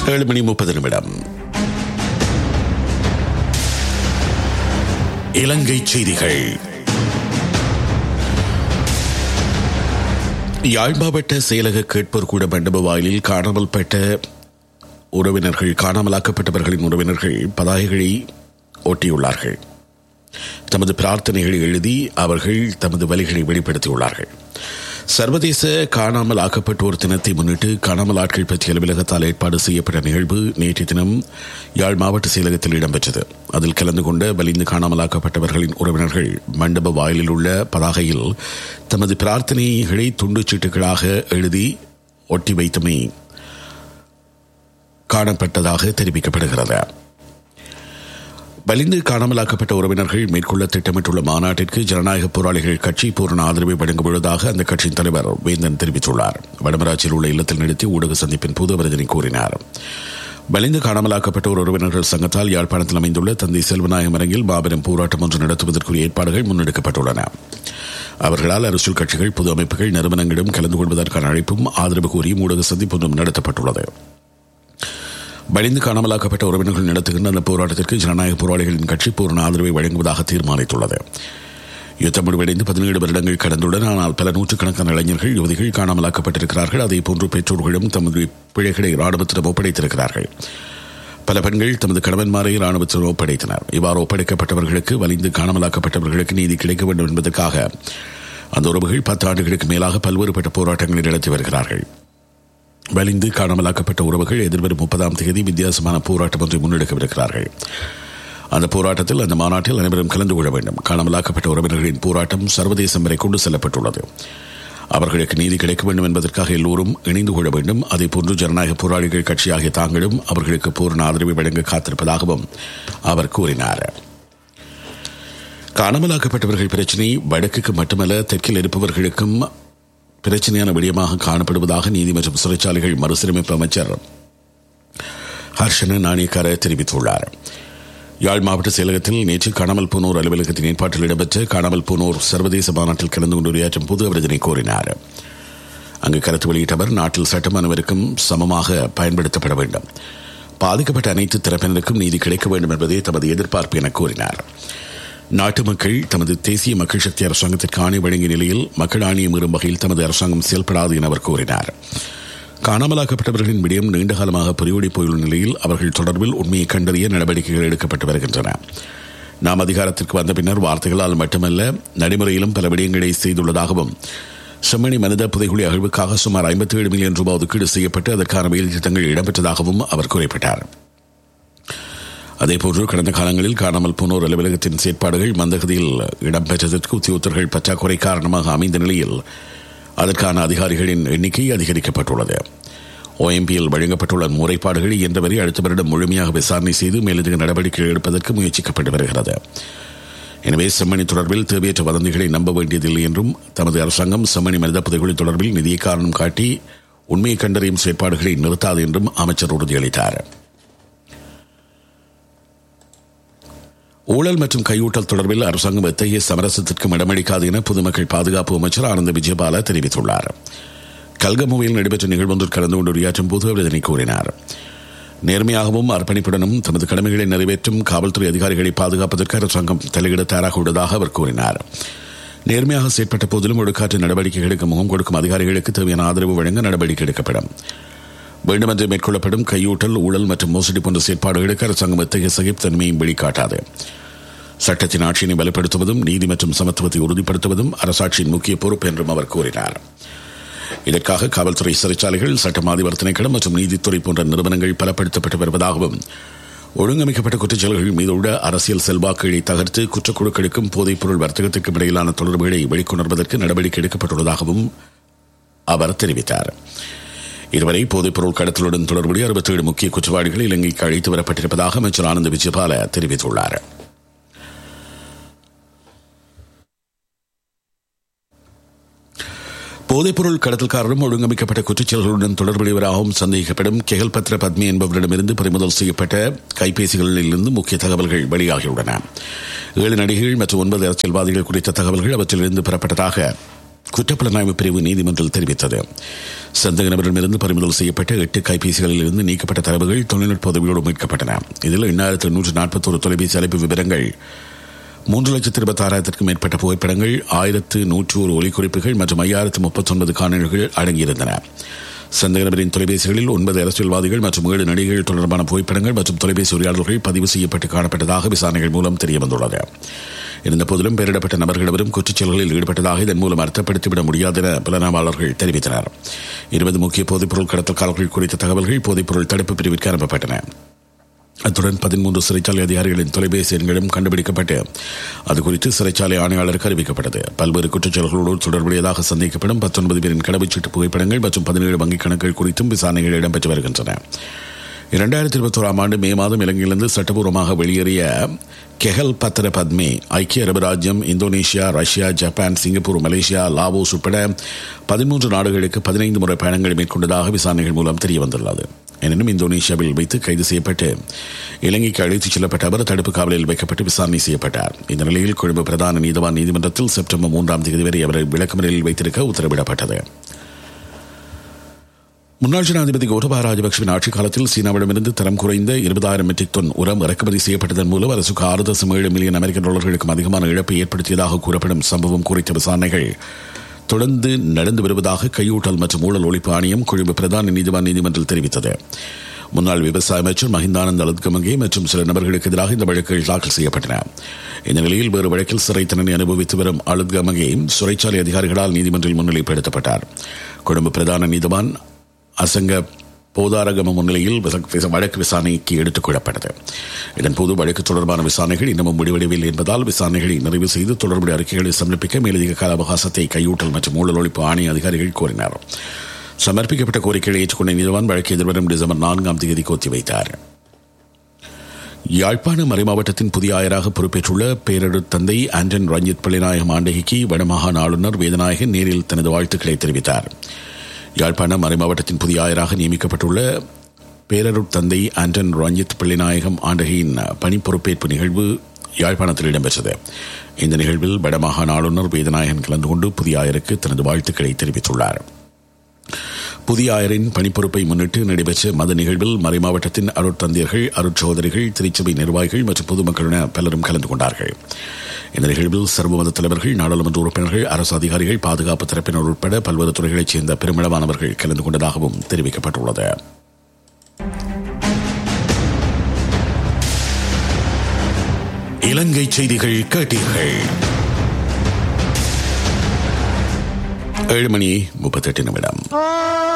ஏழு மணி முப்பது நிமிடம் இலங்கை செய்திகள் யாழ் மாவட்ட செயலக கேட்போர் கூட மண்டப வாயிலில் காணாமல் பட்ட உறவினர்கள் காணாமலாக்கப்பட்டவர்களின் உறவினர்கள் பதாகைகளை ஒட்டியுள்ளார்கள் தமது பிரார்த்தனைகளை எழுதி அவர்கள் தமது வழிகளை வெளிப்படுத்தியுள்ளார்கள் சர்வதேச காணாமல் ஆக்கப்பட்டோர் தினத்தை முன்னிட்டு காணாமல் ஆட்கள் பற்றிய அலுவலகத்தால் ஏற்பாடு செய்யப்பட்ட நிகழ்வு நேற்றைய தினம் யாழ் மாவட்ட செயலகத்தில் இடம்பெற்றது அதில் கலந்து கொண்ட வலிந்து காணாமல் ஆக்கப்பட்டவர்களின் உறவினர்கள் மண்டப வாயிலில் உள்ள பதாகையில் தமது பிரார்த்தனைகளை துண்டுச்சீட்டுகளாக எழுதி ஒட்டி வைத்தமை காணப்பட்டதாக தெரிவிக்கப்படுகிறது வலிந்து காணாமலாக்கப்பட்ட உறவினர்கள் மேற்கொள்ள திட்டமிட்டுள்ள மாநாட்டிற்கு ஜனநாயக போராளிகள் கட்சி பூரண ஆதரவை வழங்குவதாக அந்த கட்சியின் தலைவர் வேந்தன் தெரிவித்துள்ளார் வடமராட்சியில் உள்ள இல்லத்தில் நடத்தி ஊடக சந்திப்பின் போது அவர் இதனை கூறினார் வலிந்து காணாமலாக்கப்பட்டோர் உறவினர்கள் சங்கத்தால் யாழ்ப்பாணத்தில் அமைந்துள்ள தந்தை செல்வநாயகம் அரங்கில் மாபெரும் போராட்டம் ஒன்று நடத்துவதற்குரிய ஏற்பாடுகள் முன்னெடுக்கப்பட்டுள்ளன அவர்களால் அரசியல் கட்சிகள் பொது அமைப்புகள் நிறுவனங்களிடம் கலந்து கொள்வதற்கான அழைப்பும் ஆதரவு கோரியும் ஊடக சந்திப்பு ஒன்றும் நடத்தப்பட்டுள்ளது வலிந்து காணாமலாக்கப்பட்ட உறவினர்கள் நடத்துகின்ற அந்த போராட்டத்திற்கு ஜனநாயக போராளிகளின் கட்சி பூர்ண ஆதரவை வழங்குவதாக தீர்மானித்துள்ளது யுத்தம் முடிவடைந்து பதினேழு வருடங்கள் கடந்துள்ளன ஆனால் பல நூற்றுக்கணக்கான இளைஞர்கள் யுவதிகள் காணாமலாக்கப்பட்டிருக்கிறார்கள் அதே போன்று பெற்றோர்களும் தமது பிழைகளை ராணுவத்திடம் ஒப்படைத்திருக்கிறார்கள் பல பெண்கள் தமது கணவன்மாரை ராணுவத்திடம் ஒப்படைத்தனர் இவ்வாறு ஒப்படைக்கப்பட்டவர்களுக்கு வலிந்து காணாமலாக்கப்பட்டவர்களுக்கு நீதி கிடைக்க வேண்டும் என்பதற்காக அந்த உறவுகள் பத்து ஆண்டுகளுக்கு மேலாக பல்வேறுபட்ட போராட்டங்களை நடத்தி வருகிறார்கள் வலிந்து காணாமலாக்கப்பட்ட உறவுகள் எதிர்வரும் முப்பதாம் தேதி வித்தியாசமான போராட்டம் ஒன்றை முன்னெடுக்கவிருக்கிறார்கள் அந்த போராட்டத்தில் அந்த மாநாட்டில் அனைவரும் கலந்து கொள்ள வேண்டும் காணாமலாக்கப்பட்ட உறவினர்களின் போராட்டம் சர்வதேசம் வரை கொண்டு செல்லப்பட்டுள்ளது அவர்களுக்கு நீதி கிடைக்க வேண்டும் என்பதற்காக எல்லோரும் இணைந்து கொள்ள வேண்டும் அதேபோன்று ஜனநாயக போராளிகள் கட்சியாகிய தாங்களும் அவர்களுக்கு பூர்ண ஆதரவை வழங்க காத்திருப்பதாகவும் அவர் கூறினார் காணாமலாக்கப்பட்டவர்கள் பிரச்சினை வடக்குக்கு மட்டுமல்ல தெற்கில் இருப்பவர்களுக்கும் பிரச்சனையான விடயமாக காணப்படுவதாக நீதி மற்றும் சிறைச்சாலைகள் மறுசீரமைப்பு அமைச்சர் ஹர்ஷன நாணயக்கார தெரிவித்துள்ளார் யாழ் மாவட்ட செயலகத்தில் நேற்று காணாமல் போனோர் அலுவலகத்தின் ஏற்பாட்டில் இடம்பெற்ற காணாமல் போனோர் சர்வதேச மாநாட்டில் கலந்து கொண்டு உரையாற்றும் போது அவர் இதனை கூறினார் அங்கு கருத்து வெளியிட்ட அவர் நாட்டில் சட்டம் அனைவருக்கும் சமமாக பயன்படுத்தப்பட வேண்டும் பாதிக்கப்பட்ட அனைத்து தரப்பினருக்கும் நீதி கிடைக்க வேண்டும் என்பதே தமது எதிர்பார்ப்பு என கூறினார் நாட்டு மக்கள் தமது தேசிய மக்கள் சக்தி அரசாங்கத்திற்கு ஆணை வழங்கிய நிலையில் மக்கள் ஆணையம் மீறும் வகையில் தமது அரசாங்கம் செயல்படாது என அவர் கூறினார் காணாமலாக்கப்பட்டவர்களின் விடயம் நீண்டகாலமாக பொறியோடி போயுள்ள நிலையில் அவர்கள் தொடர்பில் உண்மையை கண்டறிய நடவடிக்கைகள் எடுக்கப்பட்டு வருகின்றன நாம் அதிகாரத்திற்கு வந்த பின்னர் வார்த்தைகளால் மட்டுமல்ல நடைமுறையிலும் பல விடயங்களை செய்துள்ளதாகவும் செம்மணி மனித புதைகுழி அகழ்வுக்காக சுமார் ஐம்பத்தி ஏழு மில்லியன் ரூபாய் ஒதுக்கீடு செய்யப்பட்டு அதற்கான வேலை திட்டங்கள் இடம்பெற்றதாகவும் அவர் குறிப்பிட்டார் அதேபோன்று கடந்த காலங்களில் காணாமல் போனோர் அலுவலகத்தின் செயற்பாடுகள் மந்தகதியில் இடம்பெற்றதற்கு உத்தியோகத்தர்கள் பற்றாக்குறை காரணமாக அமைந்த நிலையில் அதற்கான அதிகாரிகளின் எண்ணிக்கை அதிகரிக்கப்பட்டுள்ளது ஓஎம்பியில் வழங்கப்பட்டுள்ள முறைப்பாடுகளை இயன்றவரை அடுத்த வருடம் முழுமையாக விசாரணை செய்து மேலதிக நடவடிக்கை எடுப்பதற்கு முயற்சிக்கப்பட்டு வருகிறது எனவே செம்மணி தொடர்பில் தேவையற்ற வதந்திகளை நம்ப வேண்டியதில்லை என்றும் தமது அரசாங்கம் செம்மணி மனித புதைகுழி தொடர்பில் நிதியை காரணம் காட்டி உண்மையை கண்டறியும் செயற்பாடுகளை நிறுத்தாது என்றும் அமைச்சர் உறுதியளித்தார் ஊழல் மற்றும் கையூட்டல் தொடர்பில் அரசாங்கம் எத்தகைய சமரசத்திற்கும் இடமளிக்காது என பொதுமக்கள் பாதுகாப்பு அமைச்சர் ஆனந்த விஜயபால தெரிவித்துள்ளார் கல்கமுவையில் நடைபெற்ற நிகழ்வொன்றில் கலந்து கொண்டு உரையாற்றும் போது அவர் இதனை கூறினார் நேர்மையாகவும் அர்ப்பணிப்புடனும் தமது கடமைகளை நிறைவேற்றும் காவல்துறை அதிகாரிகளை பாதுகாப்பதற்கு அரசாங்கம் தலையிட தயாராக உள்ளதாக அவர் கூறினார் நேர்மையாக செயற்பட்ட போதிலும் ஒழுக்காற்று நடவடிக்கைகளுக்கு முகம் கொடுக்கும் அதிகாரிகளுக்கு தேவையான ஆதரவு வழங்க நடவடிக்கை எடுக்கப்படும் வேண்டுமென்று மேற்கொள்ளப்படும் கையூட்டல் ஊழல் மற்றும் மோசடி போன்ற செயற்பாடுகளுக்கு அரசாங்கம் எத்தகைய சகிப்புத்தன்மையும் வெளிக்காட்டாது சட்டத்தின் ஆட்சியினை பலப்படுத்துவதும் நீதி மற்றும் சமத்துவத்தை உறுதிப்படுத்துவதும் அரசாட்சியின் முக்கிய பொறுப்பு என்றும் அவர் கூறினார் இதற்காக காவல்துறை சிறைச்சாலைகள் சட்டமாதிபர் திணைக்களம் மற்றும் நீதித்துறை போன்ற நிறுவனங்கள் பலப்படுத்தப்பட்டு வருவதாகவும் ஒழுங்கமைக்கப்பட்ட குற்றச்செயல்கள் மீது உள்ள அரசியல் செல்வாக்குகளை தகர்த்து குற்றக்குழுக்களுக்கும் போதைப்பொருள் வர்த்தகத்திற்கும் இடையிலான தொடர்புகளை வெளிக்கொணர்வதற்கு நடவடிக்கை எடுக்கப்பட்டுள்ளதாகவும் அவர் தெரிவித்தார் இதுவரை போதைப்பொருள் கடத்தலுடன் தொடர்புடைய அறுபத்தி ஏழு முக்கிய குற்றவாளிகள் இலங்கைக்கு அழைத்து வரப்பட்டிருப்பதாக அமைச்சர் ஆனந்த் விஜயபால தெரிவித்துள்ளார் போதைப்பொருள் கடத்தல்காரரும் ஒழுங்கமைக்கப்பட்ட குற்றச்செயல்களுடன் தொடர்புடையவராகவும் சந்தேகிக்கப்படும் கெகல் பத்ர பத்மி என்பவரிடமிருந்து பறிமுதல் செய்யப்பட்ட கைபேசிகளிலிருந்து முக்கிய தகவல்கள் வெளியாகியுள்ளன ஏழு நடிகைகள் மற்றும் ஒன்பது அரசியல்வாதிகள் குறித்த தகவல்கள் அவற்றிலிருந்து பெறப்பட்டதாக குற்றப்புலனாய்வு பிரிவு நீதிமன்றில் தெரிவித்தது சந்தேக நபரிடமிருந்து பறிமுதல் செய்யப்பட்ட எட்டு கைபேசிகளில் இருந்து நீக்கப்பட்ட தரவுகள் தொழில்நுட்ப உதவியோடு மீட்கப்பட்டன இதில் எண்ணாயிரத்து நூற்று நாற்பத்தோரு தொலைபேசி அழைப்பு விவரங்கள் மூன்று லட்சத்து இருபத்தி ஆறாயிரத்திற்கும் மேற்பட்ட புகைப்படங்கள் ஆயிரத்து நூற்று ஒரு ஒலிக்குறிப்புகள் மற்றும் ஐயாயிரத்து முப்பத்தொன்பது காணொலிகள் அடங்கியிருந்தன சந்தேக நபரின் தொலைபேசிகளில் ஒன்பது அரசியல்வாதிகள் மற்றும் ஏழு நடிகைகள் தொடர்பான புகைப்படங்கள் மற்றும் தொலைபேசி உரையாடல்கள் பதிவு செய்யப்பட்டு காணப்பட்டதாக விசாரணைகள் மூலம் தெரியவந்துள்ளது இருந்தபோதிலும் பெயரிடப்பட்ட நபர்களிடவரும் குற்றச்செயல்களில் ஈடுபட்டதாக இதன் மூலம் அர்த்தப்படுத்திவிட முடியாது என புலனாய்வாளர்கள் தெரிவித்தனர் இருபது முக்கிய போதைப்பொருள் கடத்தல்காரர்கள் குறித்த தகவல்கள் போதைப்பொருள் தடுப்பு பிரிவிற்கு அனுப்பப்பட்டன அத்துடன் பதிமூன்று சிறைச்சாலை அதிகாரிகளின் தொலைபேசி எண்களும் கண்டுபிடிக்கப்பட்டு அது குறித்து சிறைச்சாலை ஆணையாளருக்கு அறிவிக்கப்பட்டது பல்வேறு குற்றச்செயல்களோடு தொடர்புடையதாக சந்தேகிக்கப்படும் பத்தொன்பது பேரின் கடவுச்சீட்டு புகைப்படங்கள் மற்றும் பதினேழு வங்கிக் கணக்குகள் குறித்தும் விசாரணைகள் இடம்பெற்று வருகின்றன இரண்டாயிரத்தி இருபத்தோராம் ஆண்டு மே மாதம் இலங்கையிலிருந்து சட்டப்பூர்வமாக வெளியேறிய கெஹல் பத்திர பத்மே ஐக்கிய அரபு ராஜ்யம் Indonesia Russia Japan Singapore Malaysia Laos உட்பட பதிமூன்று நாடுகளுக்கு பதினைந்து முறை பயணங்கள் மேற்கொண்டதாக விசாரணைகள் மூலம் தெரியவந்துள்ளது எனினும் இந்தோனேஷியாவில் வைத்து கைது செய்யப்பட்டு இலங்கைக்கு அழைத்துச் செல்லப்பட்ட அவர் தடுப்பு காவலில் வைக்கப்பட்டு விசாரணை செய்யப்பட்டார் இந்த நிலையில் கொழும்பு பிரதான நீதவான் நீதிமன்றத்தில் செப்டம்பர் மூன்றாம் தேதி வரை அவரை விளக்கமறையில் வைத்திருக்க உத்தரவிடப்பட்டது முன்னாள் ஜனாதிபதி கோட்டபா ராஜபக்சவின் ஆட்சிக் காலத்தில் சீனாவிடமிருந்து தரம் குறைந்த இருபதாயிரம் மெட்ரிக் டன் உரம் இறக்குமதி செய்யப்பட்டதன் மூலம் அரசுக்கு ஆறு தசம் ஏழு மில்லியன் அமெரிக்க டாலர்களுக்கும் அதிகமான இழப்பை ஏற்படுத்தியதாக கூறப்படும் சம்பவம் குறித்த விசாரணைகள் தொடர்ந்து நடந்து வருவதாக கையூட்டல் மற்றும் ஊழல் ஒழிப்பு ஆணையம் கொழும்பு பிரதான நீதிவான் நீதிமன்றில் தெரிவித்தது முன்னாள் விவசாய அமைச்சர் மஹிந்தானந்த் அலுத்கமங்கே மற்றும் சில நபர்களுக்கு எதிராக இந்த வழக்குகள் தாக்கல் செய்யப்பட்டன இந்த நிலையில் வேறு வழக்கில் சிறை தண்டனை அனுபவித்து வரும் அலுத்கமங்கே சிறைச்சாலை அதிகாரிகளால் நீதிமன்றில் முன்னிலைப்படுத்தப்பட்டார் கொழும்பு பிரதான நீதிவான் அசங்க போதாரகம முன்னிலையில் வழக்கு விசாரணைக்கு எடுத்துக் கொள்ளப்பட்டது இதன்போது வழக்கு தொடர்பான விசாரணைகள் இன்னமும் முடிவடையவில்லை என்பதால் விசாரணைகளை நிறைவு செய்து தொடர்புடைய அறிக்கைகளை சமர்ப்பிக்க மேலதிக கால அவகாசத்தை கையூட்டல் மற்றும் ஊழல் ஒழிப்பு ஆணைய அதிகாரிகள் கோரினர் சமர்ப்பிக்கப்பட்ட கோரிக்கைகளை ஏற்றுக்கொண்ட நீதிவான் வழக்கு எதிர்வரும் டிசம்பர் நான்காம் தேதிக்கு ஒத்திவைத்தார் யாழ்ப்பாண மறைமாவட்டத்தின் புதிய ஆயராக பொறுப்பேற்றுள்ள பேரர் தந்தை ஆண்டன் ரஞ்சித் பிள்ளைநாயகம் ஆண்டகிக்கு வடமாகாண ஆளுநர் வேதநாயகன் நேரில் தனது வாழ்த்துக்களை தெரிவித்தார் யாழ்ப்பாணம் மறைமாவட்டத்தின் புதிய ஆயராக நியமிக்கப்பட்டுள்ள பேரருட் தந்தை ஆண்டன் ரஞ்சித் பிள்ளைநாயகம் ஆண்டகையின் பணி பொறுப்பேற்பு நிகழ்வு யாழ்ப்பாணத்தில் இடம்பெற்றது இந்த நிகழ்வில் வடமாகாண ஆளுநர் வேதநாயகன் கலந்து கொண்டு புதிய ஆயருக்கு தனது வாழ்த்துக்களை தெரிவித்துள்ளார் புதிய ஆயரின் பணிப்பொறுப்பை முன்னிட்டு நடைபெற்ற மத நிகழ்வில் மறைமாவட்டத்தின் அருட்தந்தையர்கள் அருட்சோதரிகள் திருச்சபை நிர்வாகிகள் மற்றும் பொதுமக்கள் என பலரும் கலந்து கொண்டார்கள் இந்த நிகழ்வில் சர்வமத தலைவர்கள் நாடாளுமன்ற உறுப்பினர்கள் அரசு அதிகாரிகள் பாதுகாப்பு தரப்பினர் உட்பட பல்வேறு துறைகளைச் சேர்ந்த பெருமளவானவர்கள் கலந்து கொண்டதாகவும் தெரிவிக்கப்பட்டுள்ளது இலங்கை செய்திகள் கேட்டீர்கள் ஏழு மணி முப்பத்தெட்டு நிமிடம்